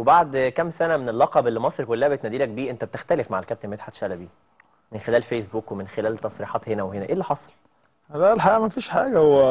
وبعد كام سنه من اللقب اللي مصر كلها بتناديلك بيه انت بتختلف مع الكابتن مدحت شلبي من خلال فيسبوك ومن خلال تصريحات هنا وهنا ايه اللي حصل لا الحقيقة ما فيش حاجة هو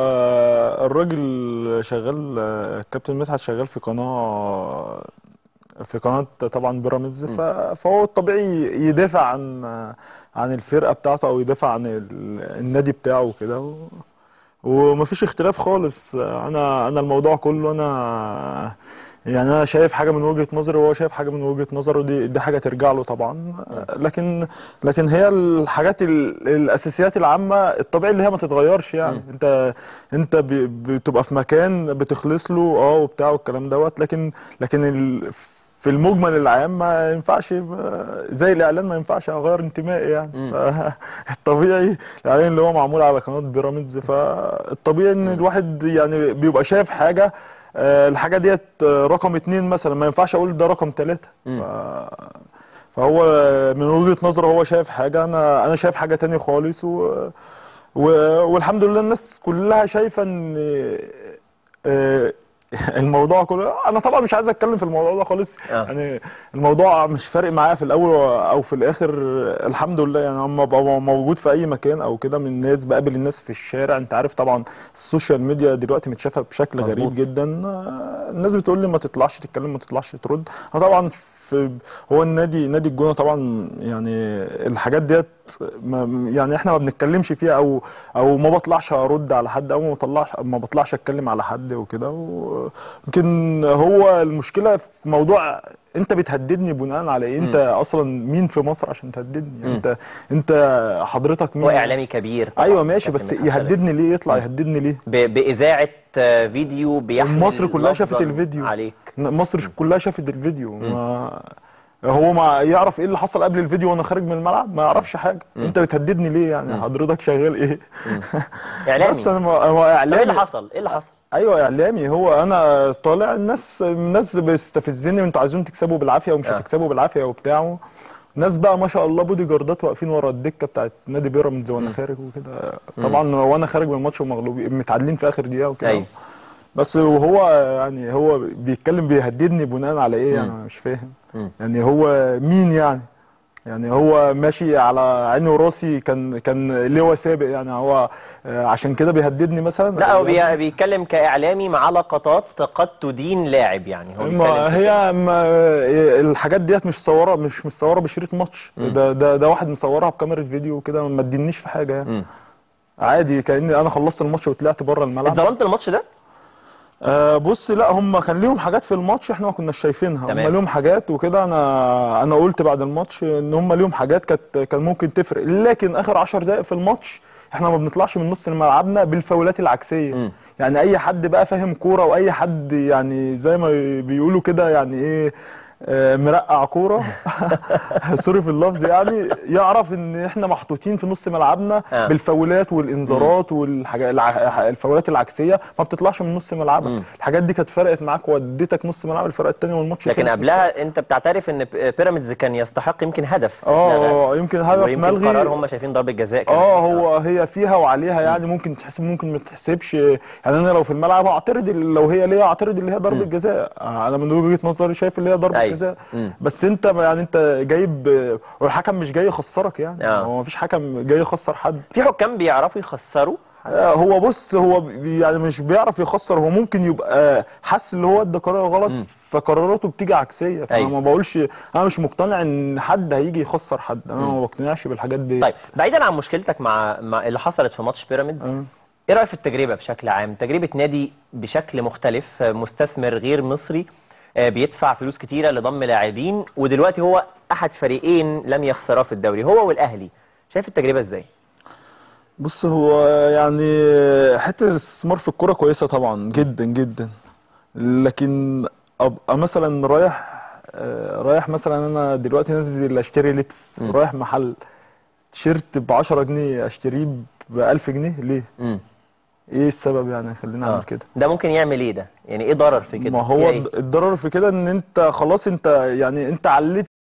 الراجل شغال الكابتن مدحت شغال في قناة في قناة طبعا بيراميدز ف- فهو الطبيعي يدافع عن عن الفرقة بتاعته أو يدافع عن ال- النادي بتاعه وكده و- ومفيش اختلاف خالص أنا أنا الموضوع كله أنا يعني أنا شايف حاجة من وجهة نظري وهو شايف حاجة من وجهة نظره دي دي حاجة ترجع له طبعا لكن لكن هي الحاجات ال- الأساسيات العامة الطبيعي اللي هي ما تتغيرش يعني أنت أنت ب- بتبقى في مكان بتخلص له اه وبتاع والكلام دوت لكن لكن ال في المجمل العام ما ينفعش يبقى- زي الاعلان ما ينفعش اغير انتمائي يعني الطبيعي الاعلان اللي هو معمول على قناه بيراميدز فالطبيعي ان الواحد يعني بيبقى شايف حاجه آه، الحاجه ديت آه، رقم اتنين مثلا ما ينفعش اقول ده رقم ثلاثه ف... فهو من وجهه نظره هو شايف حاجه انا انا شايف حاجه تانية خالص و... و... والحمد لله الناس كلها شايفه ان آه، الموضوع كله انا طبعا مش عايز اتكلم في الموضوع ده خالص آه. يعني الموضوع مش فارق معايا في الاول او في الاخر الحمد لله يعني اما ببقى موجود في اي مكان او كده من الناس بقابل الناس في الشارع انت عارف طبعا السوشيال ميديا دلوقتي متشافه بشكل مظبوط. غريب جدا آه، الناس بتقول لي ما تطلعش تتكلم ما تطلعش ترد انا طبعا في هو النادي نادي الجونه طبعا يعني الحاجات ديت ما يعني احنا ما بنتكلمش فيها او او ما بطلعش ارد على حد او ما بطلعش ما بطلعش اتكلم على حد وكده يمكن هو المشكله في موضوع انت بتهددني بناء على ايه انت اصلا مين في مصر عشان تهددني يعني انت انت حضرتك مين هو اعلامي كبير طبعا ايوه ماشي كابتن بس مدحت شلبي. يهددني ليه يطلع يهددني ليه ب- باذاعه آه، فيديو بيحمل مصر كلها شافت لفظاً الفيديو عليك مصر كلها شافت الفيديو ما هو ما يعرف ايه اللي حصل قبل الفيديو وانا خارج من الملعب ما يعرفش حاجه انت بتهددني ليه يعني حضرتك شغال ايه اعلامي بس انا ما- هو طب ايه اعلامي اللي حصل ايه اللي حصل ايوه اعلامي هو انا طالع الناس الناس بيستفزني وانتوا عايزين تكسبوا بالعافيه ومش آه. هتكسبوا بالعافيه وبتاع ناس بقى ما شاء الله بودي جاردات واقفين ورا الدكه بتاعت نادي بيراميدز وانا خارج وكده طبعا وانا خارج من الماتش ومغلوبين متعادلين في اخر دقيقه وكده أيوة. بس وهو يعني هو بيتكلم بيهددني بناء على ايه يعني انا مش فاهم يعني هو مين يعني يعني هو ماشي على عيني وراسي كان كان لواء سابق يعني هو آه، عشان كده بيهددني مثلا لا هو بي- بيتكلم كاعلامي مع لقطات قد تدين لاعب يعني هو بيتكلم ما في هي ما الحاجات ديت مش صوره مش مصوره بشريط ماتش ده ده ده واحد مصورها بكاميرا فيديو وكده ما تدينيش في حاجه يعني مم. عادي كاني انا خلصت الماتش وطلعت بره الملعب اتظلمت الماتش ده آه بص لا هم كان ليهم حاجات في الماتش احنا ما كناش شايفينها هم تمام. ليهم حاجات وكده انا انا قلت بعد الماتش ان هم ليهم حاجات كانت كان ممكن تفرق لكن اخر 10 دقائق في الماتش احنا ما بنطلعش من نص ملعبنا بالفاولات العكسيه مم. يعني اي حد بقى فاهم كوره واي حد يعني زي ما بيقولوا كده يعني ايه آه، مرقع كوره سوري في اللفظ يعني يعرف ان احنا محطوطين في نص ملعبنا آه. بالفاولات والانذارات والحاجات الفاولات العكسيه ما بتطلعش من نص ملعبك الحاجات دي كانت فرقت معاك وديتك نص ملعب الفرقه الثانيه والماتش لكن خلص قبلها انت بتعترف ان ب- بيراميدز كان يستحق يمكن هدف اه لغى. آه، يمكن هدف ويمكن ملغي قرار هم شايفين ضربه جزاء كمان. اه هو هي فيها وعليها يعني ممكن تحسب ممكن ما تحسبش يعني انا لو في الملعب اعترض لو هي ليا اعترض اللي هي ضربه جزاء آه، انا من وجهه نظري شايف اللي هي ضربه أيوة. جزاء مم. بس انت يعني انت جايب والحكم مش جاي يخسرك يعني آه. هو مفيش حكم جاي يخسر حد في حكام بيعرفوا يخسروا آه، هو بص هو بي- يعني مش بيعرف يخسر هو ممكن يبقى حس اللي هو ادى قرار غلط فقراراته بتيجي عكسيه فانا أيوة. ما بقولش انا مش مقتنع ان حد هيجي يخسر حد انا ما بقتنعش بالحاجات دي طيب بعيدا عن مشكلتك مع, مع اللي حصلت في ماتش بيراميدز آه. ايه رايك في التجربه بشكل عام تجربه نادي بشكل مختلف آه، مستثمر غير مصري آه، بيدفع فلوس كتيره لضم لاعبين ودلوقتي هو احد فريقين لم يخسرا في الدوري هو والاهلي شايف التجربه ازاي بص هو يعني حته الاستثمار في الكوره كويسه طبعا جدا جدا لكن ابقى مثلا رايح آه، رايح مثلا انا دلوقتي نازل اشتري لبس رايح محل تيشيرت ب 10 جنيه اشتريه ب 1000 جنيه ليه؟ امم ايه السبب يعني خليني اعمل كده؟ ده ممكن يعمل ايه ده يعني ايه ضرر في كده ما هو فيها إيه؟ الضرر في كده ان انت خلاص انت يعني انت عليت